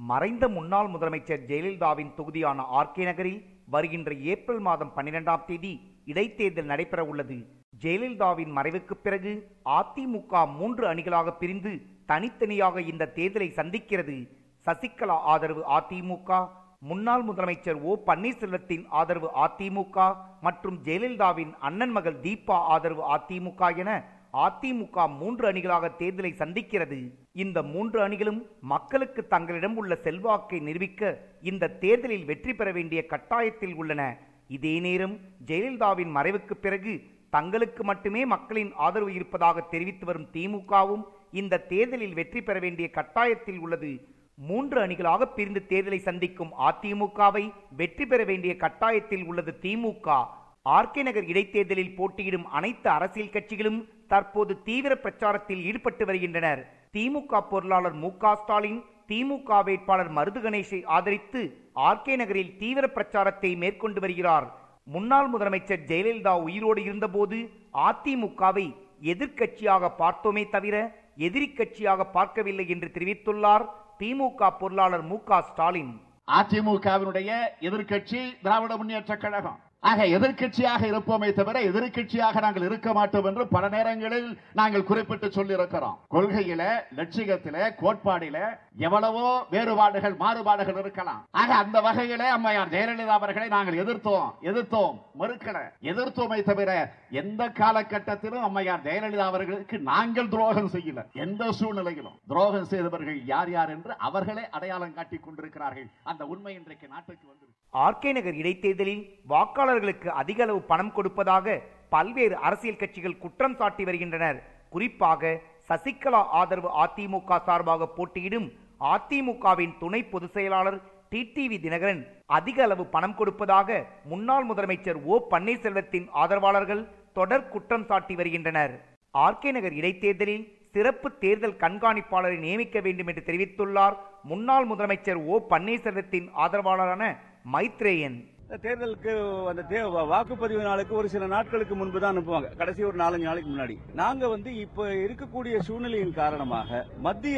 மறைந்த முன்னாள் முதலமைச்சர் ஜெயலலிதாவின் தொகுதியான ஆர்கே நகரில் வருகின்ற ஏப்ரல் மாதம் பன்னிரெண்டாம் தேதி இடைத்தேர்தல் நடைபெற உள்ளது ஜெயலலிதாவின் மறைவுக்கு பிறகு அதிமுக மூன்று அணிகளாக பிரிந்து தனித்தனியாக இந்த தேர்தலை சந்திக்கிறது சசிகலா ஆதரவு அதிமுக முன்னாள் முதலமைச்சர் ஓ பன்னீர்செல்வத்தின் ஆதரவு அதிமுக மற்றும் ஜெயலலிதாவின் அண்ணன் மகள் தீபா ஆதரவு அதிமுக என அதிமுக மூன்று அணிகளாக தேர்தலை சந்திக்கிறது இந்த மூன்று அணிகளும் மக்களுக்கு தங்களிடம் உள்ள செல்வாக்கை நிரூபிக்க இந்த தேர்தலில் வெற்றி பெற வேண்டிய கட்டாயத்தில் உள்ளன இதே நேரம் ஜெயலலிதாவின் மறைவுக்கு பிறகு தங்களுக்கு மட்டுமே மக்களின் ஆதரவு இருப்பதாக தெரிவித்து வரும் திமுகவும் இந்த தேர்தலில் வெற்றி பெற வேண்டிய கட்டாயத்தில் உள்ளது மூன்று அணிகளாக பிரிந்து தேர்தலை சந்திக்கும் அதிமுகவை வெற்றி பெற வேண்டிய கட்டாயத்தில் உள்ளது திமுக ஆர்கே நகர் இடைத்தேர்தலில் போட்டியிடும் அனைத்து அரசியல் கட்சிகளும் தற்போது தீவிர பிரச்சாரத்தில் ஈடுபட்டு வருகின்றனர் திமுக பொருளாளர் மு க ஸ்டாலின் திமுக வேட்பாளர் மருது கணேஷை ஆதரித்து ஆர்கே நகரில் தீவிர பிரச்சாரத்தை மேற்கொண்டு வருகிறார் முன்னாள் முதலமைச்சர் ஜெயலலிதா உயிரோடு இருந்தபோது அதிமுகவை எதிர்க்கட்சியாக பார்த்தோமே தவிர எதிரி கட்சியாக பார்க்கவில்லை என்று தெரிவித்துள்ளார் திமுக பொருளாளர் மு க ஸ்டாலின் அதிமுகவினுடைய எதிர்க்கட்சி திராவிட முன்னேற்ற கழகம் ஆக எதிர்க்கட்சியாக இருப்போமே தவிர எதிர்க்கட்சியாக நாங்கள் இருக்க மாட்டோம் என்று பல நேரங்களில் நாங்கள் குறிப்பிட்டு சொல்லி இருக்கிறோம் கொள்கையில லட்சியத்தில கோட்பாடில எவ்வளவோ வேறுபாடுகள் மாறுபாடுகள் இருக்கலாம் ஆக அந்த வகையில அம்மையார் ஜெயலலிதா அவர்களை நாங்கள் எதிர்த்தோம் எதிர்த்தோம் மறுக்கல எதிர்த்தோமே தவிர எந்த காலகட்டத்திலும் அம்மையார் ஜெயலலிதா அவர்களுக்கு நாங்கள் துரோகம் செய்யல எந்த சூழ்நிலையிலும் துரோகம் செய்தவர்கள் யார் யார் என்று அவர்களே அடையாளம் காட்டிக் கொண்டிருக்கிறார்கள் அந்த உண்மை இன்றைக்கு நாட்டுக்கு வந்து ஆர்கே நகர் இடைத்தேர்தலில் வாக்காளர்களுக்கு அதிக அளவு பணம் கொடுப்பதாக பல்வேறு அரசியல் கட்சிகள் குற்றம் சாட்டி வருகின்றனர் குறிப்பாக சசிகலா ஆதரவு அதிமுக சார்பாக போட்டியிடும் அதிமுகவின் துணை பொதுச் செயலாளர் டிடிவி தினகரன் அதிக அளவு பணம் கொடுப்பதாக முன்னாள் முதலமைச்சர் ஓ பன்னீர்செல்வத்தின் ஆதரவாளர்கள் தொடர் குற்றம் சாட்டி வருகின்றனர் ஆர்கே நகர் இடைத்தேர்தலில் சிறப்பு தேர்தல் கண்காணிப்பாளரை நியமிக்க வேண்டும் என்று தெரிவித்துள்ளார் முன்னாள் முதலமைச்சர் ஓ பன்னீர்செல்வத்தின் ஆதரவாளரான மைத்ரேயன் தேர்தலுக்கு அந்த தே- வாக்குப்பதிவு நாளுக்கு ஒரு சில நாட்களுக்கு முன்பு தான் அனுப்புவாங்க கடைசி ஒரு நாலஞ்சு நாளைக்கு முன்னாடி நாங்க வந்து இப்ப இருக்கக்கூடிய சூழ்நிலையின் காரணமாக மத்திய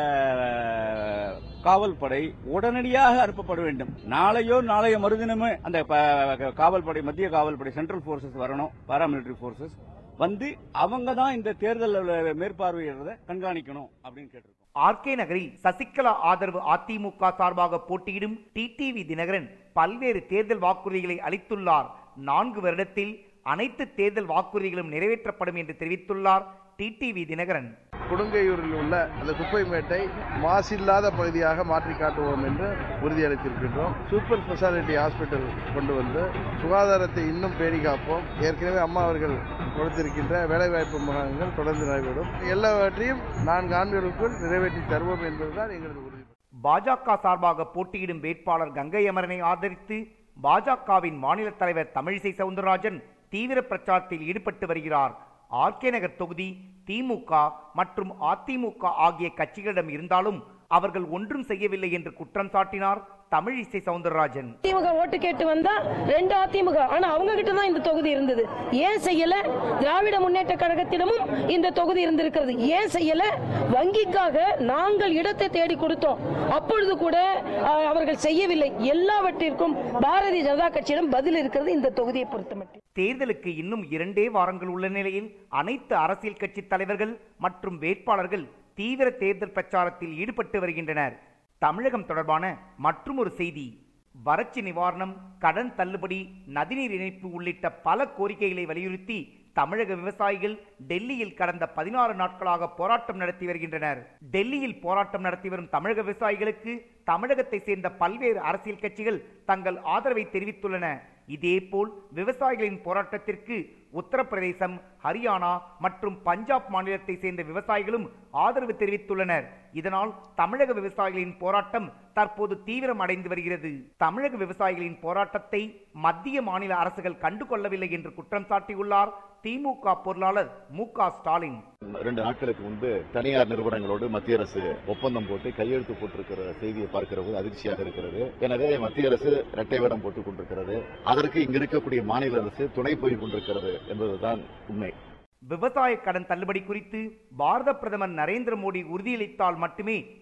அஹ், காவல்படை உடனடியாக அனுப்பப்பட வேண்டும் நாளையோ நாளைய மறுதினமே அந்த ப- காவல்படை மத்திய காவல்படை சென்ட்ரல் போர்சஸ் வரணும் பாராமிலிட்டரி போர்சஸ் வந்து அவங்க தான் இந்த தேர்தல் மேற்பார்வையிடுறத கண்காணிக்கணும் அப்படின்னு கேட்டிருக்கோம் ஆர்கே நகரில் சசிகலா ஆதரவு அதிமுக சார்பாக போட்டியிடும் டிடிவி தினகரன் பல்வேறு தேர்தல் வாக்குறுதிகளை அளித்துள்ளார் நான்கு வருடத்தில் அனைத்து தேர்தல் வாக்குறுதிகளும் நிறைவேற்றப்படும் என்று தெரிவித்துள்ளார் டிடிவி தினகரன் கொடுங்கையூரில் உள்ள அந்த குப்பைமேட்டை மாசில்லாத பகுதியாக மாற்றி காட்டுவோம் என்று உறுதியளித்திருக்கின்றோம் சூப்பர் ஸ்பெஷாலிட்டி ஹாஸ்பிட்டல் கொண்டு வந்து சுகாதாரத்தை இன்னும் பேணி காப்போம் ஏற்கனவே அம்மா அவர்கள் கொடுத்திருக்கின்ற வேலைவாய்ப்பு முகாம்கள் தொடர்ந்து நடைபெறும் எல்லாவற்றையும் நான்கு ஆண்டுகளுக்குள் நிறைவேற்றி தருவோம் என்பதுதான் எங்களது உறுதி பாஜக சார்பாக போட்டியிடும் வேட்பாளர் கங்கை அமரனை ஆதரித்து பாஜகவின் மாநில தலைவர் தமிழிசை சவுந்தரராஜன் தீவிர பிரச்சாரத்தில் ஈடுபட்டு வருகிறார் ஆர்கே நகர் தொகுதி திமுக மற்றும் அதிமுக ஆகிய கட்சிகளிடம் இருந்தாலும் அவர்கள் ஒன்றும் செய்யவில்லை என்று குற்றம் சாட்டினார் தமிழிசை சவுந்தரராஜன் அதிமுக ஓட்டு கேட்டு வந்தா ரெண்டு அதிமுக ஆனா அவங்க கிட்ட தான் இந்த தொகுதி இருந்தது ஏன் செய்யல திராவிட முன்னேற்ற கழகத்திடமும் இந்த தொகுதி இருந்திருக்கிறது ஏன் செய்யல வங்கிக்காக நாங்கள் இடத்தை தேடி கொடுத்தோம் அப்பொழுது கூட அஹ், அவர்கள் செய்யவில்லை எல்லாவற்றிற்கும் பாரதிய ஜனதா கட்சியிடம் பதில் இருக்கிறது இந்த தொகுதியை பொறுத்தமட்டில் தேர்தலுக்கு இன்னும் இரண்டே வாரங்கள் உள்ள நிலையில் அனைத்து அரசியல் கட்சி தலைவர்கள் மற்றும் வேட்பாளர்கள் தீவிர தேர்தல் பிரச்சாரத்தில் ஈடுபட்டு வருகின்றனர் தமிழகம் தொடர்பான மற்றும் ஒரு செய்தி வறட்சி நிவாரணம் கடன் தள்ளுபடி நதிநீர் இணைப்பு உள்ளிட்ட பல கோரிக்கைகளை வலியுறுத்தி தமிழக விவசாயிகள் டெல்லியில் கடந்த பதினாறு நாட்களாக போராட்டம் நடத்தி வருகின்றனர் டெல்லியில் போராட்டம் நடத்தி வரும் தமிழக விவசாயிகளுக்கு தமிழகத்தை சேர்ந்த பல்வேறு அரசியல் கட்சிகள் தங்கள் ஆதரவை தெரிவித்துள்ளன இதேபோல் விவசாயிகளின் போராட்டத்திற்கு உத்தரப்பிரதேசம் ஹரியானா மற்றும் பஞ்சாப் மாநிலத்தை சேர்ந்த விவசாயிகளும் ஆதரவு தெரிவித்துள்ளனர் இதனால் தமிழக விவசாயிகளின் போராட்டம் தற்போது தீவிரம் அடைந்து வருகிறது தமிழக விவசாயிகளின் போராட்டத்தை மத்திய மாநில அரசுகள் கண்டுகொள்ளவில்லை என்று குற்றம் சாட்டியுள்ளார் திமுக பொருளாளர் மு க ஸ்டாலின் ரெண்டு நாட்களுக்கு முன்பு தனியார் நிறுவனங்களோடு மத்திய அரசு ஒப்பந்தம் போட்டு கையெழுத்து போட்டிருக்கிற செய்தியை பார்க்கிற போது அதிர்ச்சியாக இருக்கிறது எனவே மத்திய அரசு இரட்டை வேடம் போட்டுக் கொண்டிருக்கிறது அதற்கு இங்க இருக்கக்கூடிய மாநில அரசு துணை போய் கொண்டிருக்கிறது என்பதுதான் உண்மை விவசாய கடன் தள்ளுபடி குறித்து பாரத பிரதமர் நரேந்திர மோடி உறுதியளித்தால் மட்டுமே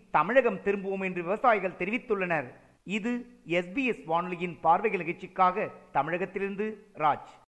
தமிழகம் திரும்புவோம் என்று விவசாயிகள் தெரிவித்துள்ளனர் இது எஸ்பிஎஸ் வானொலியின் பார்வைகள் நிகழ்ச்சிக்காக தமிழகத்திலிருந்து ராஜ்